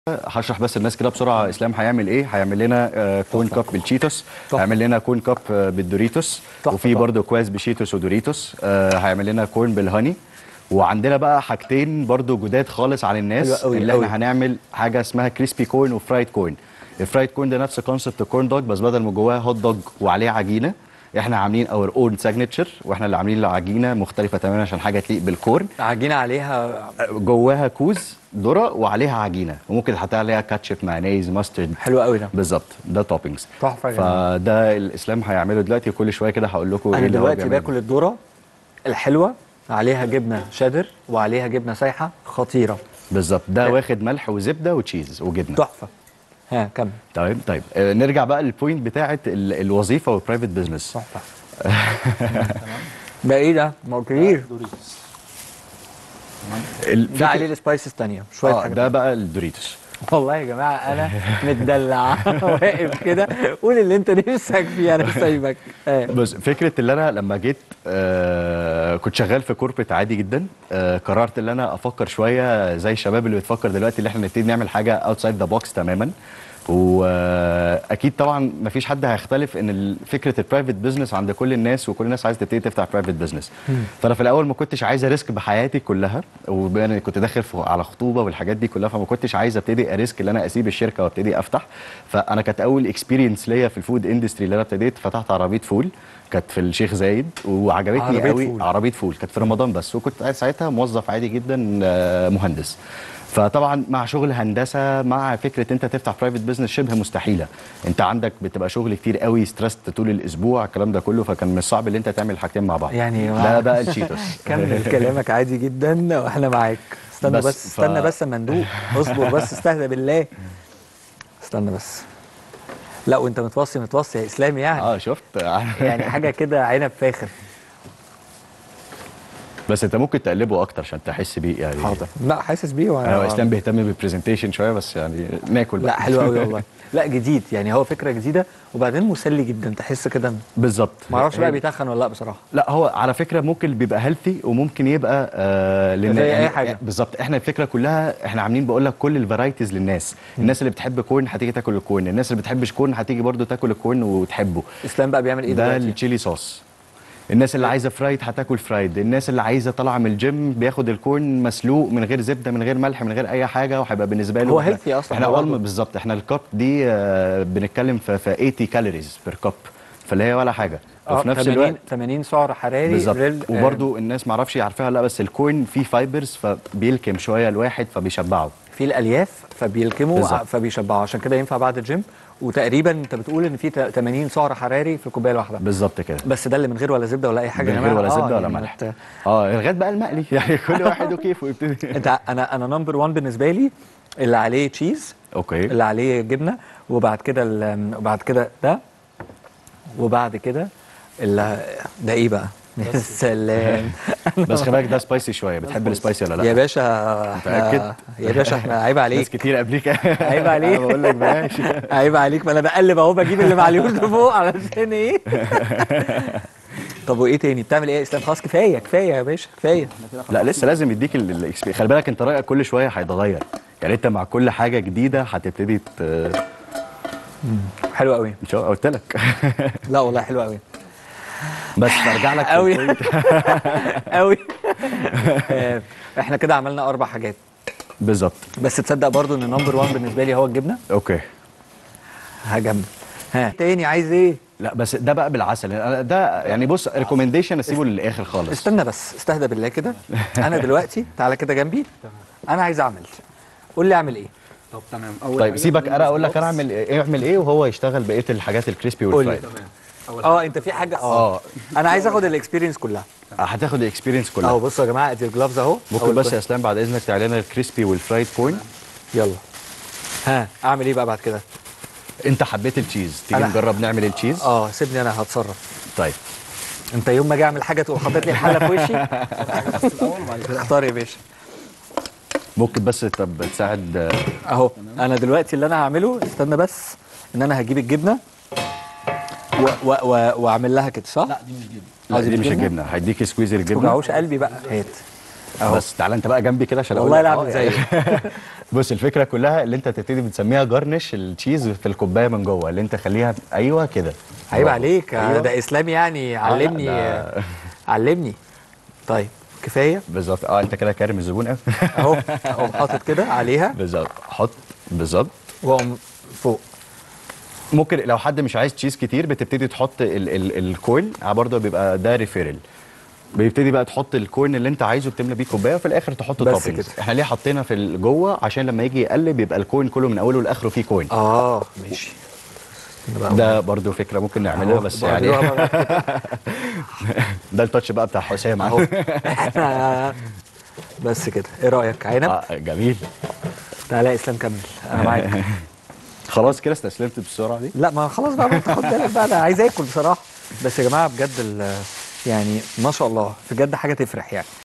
هشرح بس الناس كده بسرعه اسلام هيعمل ايه هيعمل لنا آه، كون كاب بالتشيتوس تحفة. هيعمل لنا كون كاب آه، بالدوريتوس تحفة وفي طبعا. برضو كواز بشيتوس ودوريتوس آه، هيعمل لنا كورن بالهاني وعندنا بقى حاجتين برضو جداد خالص عن الناس حلوة قوي اللي قوي. احنا هنعمل حاجه اسمها كريسبي كورن وفرايد كورن الفرايد كورن ده نفس كونسبت الكورن دوج بس بدل ما جواه هوت دوج وعليه عجينه احنا عاملين اور اون سيجنتشر واحنا اللي عاملين العجينه مختلفه تماما عشان حاجه تليق بالكورن عجينه عليها جواها كوز ذره وعليها عجينه وممكن تحط عليها كاتشب مايونيز ماسترد حلو قوي ده بالظبط ده توبنجز تحفة يا جماعة. فده الاسلام هيعمله دلوقتي وكل شويه كده هقول لكم انا اللي هو دلوقتي بيعمله. باكل الذره الحلوه عليها جبنه شادر وعليها جبنه سايحه خطيره بالظبط ده واخد ملح وزبده وتشيز وجبنه تحفه ها كمل تمام طيب آه، نرجع بقى للبوينت بتاعه ال- الوظيفه والبرايفت بزنس تحفه ده ايه ده؟ ما قلتليش ده عليه السبايسز الثانيه شويه اه حاجات ده بقى الدوريتوس والله يا جماعه انا متدلع واقف كده قول اللي انت نفسك فيه انا سايبك آه. بص فكره اللي انا لما جيت آه كنت شغال في كوربريت عادي جدا آه قررت ان انا افكر شويه زي الشباب اللي بتفكر دلوقتي اللي احنا نبتدي نعمل حاجه اوتسايد ذا بوكس تماما واكيد طبعا ما فيش حد هيختلف ان ال- فكره البرايفت بزنس عند كل الناس وكل الناس عايزه تبتدي تفتح برايفت بزنس فانا في الاول ما كنتش عايز اريسك بحياتي كلها وانا كنت داخل في- على خطوبه والحاجات دي كلها فما كنتش عايز ابتدي اريسك ان انا اسيب الشركه وابتدي افتح فانا كانت اول اكسبيرينس ليا في الفود اندستري اللي انا ابتديت فتحت عربيه فول كانت في الشيخ زايد وعجبتني عربية قوي فول. عربيه فول كانت في رمضان بس وكنت قاعد ساعتها موظف عادي جدا آه، مهندس فطبعا مع شغل هندسه مع فكره انت تفتح برايفت بزنس شبه مستحيله انت عندك بتبقى شغل كتير قوي ستريسد طول الاسبوع الكلام ده كله فكان من الصعب ان انت تعمل الحاجتين مع بعض يعني ده بقى الشيتوس كمل كلامك عادي جدا واحنا معاك استنى بس بس, ف- استنى بس اما ندوق اصبر بس استهدى بالله استنى بس لا وانت متوصي متوصي يا اسلامي يعني اه شفت يعني حاجه كده عنب فاخر بس انت ممكن تقلبه اكتر عشان تحس بيه يعني حاضر لا حاسس بيه انا وانا اسلام بيهتم بالبرزنتيشن شويه بس يعني ناكل بقى لا حلو قوي والله لا جديد يعني هو فكره جديده وبعدين مسلي جدا تحس كده بالظبط ما اعرفش بقى هي- بيتخن ولا لا بصراحه لا هو على فكره ممكن بيبقى هيلثي وممكن يبقى آه لان زي أي يعني حاجة. بالظبط احنا الفكره كلها احنا عاملين بقول لك كل الفرايتيز للناس الناس اللي بتحب كورن هتيجي تاكل الكورن الناس اللي بتحبش كورن هتيجي برضو تاكل الكورن وتحبه اسلام بقى بيعمل ايه ده دلوقتي التشيلي صوص الناس اللي عايزه فرايد هتاكل فرايد الناس اللي عايزه طالعه من الجيم بياخد الكورن مسلوق من غير زبده من غير ملح من غير اي حاجه وهيبقى بالنسبه له هو إحنا- healthy أصلاً احنا هو اول برضه. بالظبط احنا الكاب دي آه بنتكلم في, في 80 كالوريز بير كاب فاللي هي ولا حاجه وفي نفس 80 الوقت 80 سعر حراري بالظبط ريل- آه، وبرده الناس ما اعرفش عارفاها لا بس الكورن فيه فايبرز فبيلكم شويه الواحد فبيشبعه في الالياف فبيلكموا بالظبط. فبيشبعوا عشان كده ينفع بعد الجيم وتقريبا انت بتقول ان في ت- 80 سعر حراري في الكوبايه الواحده بالظبط كده بس ده اللي من غير ولا زبده ولا اي حاجه من يا غير جماعة. ولا آه، زبده ولا يعني ملح مت- اه لغايه بقى المقلي يعني كل واحد وكيفه يبتدي انت انا انا نمبر 1 بالنسبه لي اللي عليه تشيز اوكي اللي عليه جبنه وبعد كده ال- وبعد كده ده وبعد كده اللي ده ايه بقى يا سلام بس خلي بالك ده سبايسي شويه بتحب السبايسي ولا لا يا باشا احنا متأكد؟ يا باشا احنا عيب ناس عليك كتير قبليك عيب عليك أنا بقول لك بلاش عيب عليك ما انا بقلب اهو بجيب اللي معليهوش لفوق علشان ايه طب وايه تاني بتعمل ايه يا اسلام خلاص كفايه كفايه يا باشا كفايه لا لسه لازم يديك ال- ال- XP. خلي بالك انت رايك كل شويه هيتغير يعني انت مع كل حاجه جديده هتبتدي ت... حلو قوي ان شاء الله قلت لك لا والله حلو قوي بس برجع لك في قوي البوينت. قوي آه، احنا كده عملنا اربع حاجات بالظبط بس تصدق برضو ان نمبر 1 بالنسبه لي هو الجبنه اوكي هجمل ها تاني عايز ايه لا بس ده بقى بالعسل أنا ده يعني بص ريكومنديشن اسيبه للاخر خالص استنى بس استهدى بالله كده انا دلوقتي تعالى كده جنبي انا عايز اعمل قول لي اعمل ايه طب تمام اول طيب حاجة سيبك نعمل انا اقول لك انا البوكس. اعمل ايه اعمل ايه وهو يشتغل بقيه الحاجات الكريسبي قول لي. والفرايد تمام اول حاجه اه انت في حاجه اه اه انا عايز اخد الاكسبيرينس كلها هتاخد الاكسبيرينس اهو كلها بصوا يا جماعه ادي الجلافز اهو ممكن أول بس كويس. يا اسلام بعد اذنك تعالى لنا الكريسبي والفرايد كورن يلا ها اعمل ايه بقى بعد كده انت حبيت التشيز تيجي أنا- نجرب نعمل التشيز اه سيبني انا هتصرف طيب انت يوم ما اجي اعمل حاجه تقوم حاطط لي الحله في وشي اختار يا باشا ممكن بس طب تساعد آه، اهو انا دلوقتي اللي انا هعمله استنى بس ان انا هجيب الجبنه و- و- و- واعمل لها كده صح؟ لا دي مش جبنه لا دي دي مش مش جبنة؟ الجبنه هيديك سكويز ما الجبنه توجعوش قلبي بقى هات أهو. بس تعالى انت بقى جنبي كده عشان أقول والله لك. لا آه، اعمل يعني- زيك بص الفكره كلها اللي انت تبتدي بتسميها جارنش التشيز في الكوبايه من جوه اللي انت خليها ايوه كده عيب برافو. عليك أيوة. ده اسلامي يعني علمني ده- علمني طيب كفايه بالظبط اه انت كده كارم الزبون قوي اهو اقوم حاطط كده عليها بالظبط حط بالظبط واقوم فوق ممكن لو حد مش عايز تشيز كتير بتبتدي تحط ال ال الكوين برضه بيبقى ده ريفيرل بيبتدي بقى تحط الكوين اللي انت عايزه بتملى بيه كوبايه وفي الاخر تحط بس توبنجز كده. احنا ليه حطينا في ال- جوه عشان لما يجي يقلب يبقى الكوين كله من اوله لاخره فيه كوين اه ماشي ده برضو فكره ممكن نعملها أهو، بس برضو يعني بقى- ده التاتش بقى بتاع حسام اهو اهو احنا بس كده ايه رايك عنب آه، جميل تعالى يا اسلام كمل انا معاك خلاص كده استسلمت بالسرعه دي لا ما خلاص بقى ما انت خد بالك بقى انا عايز اكل بصراحه بس يا جماعه بجد ال- يعني ما شاء الله بجد حاجه تفرح يعني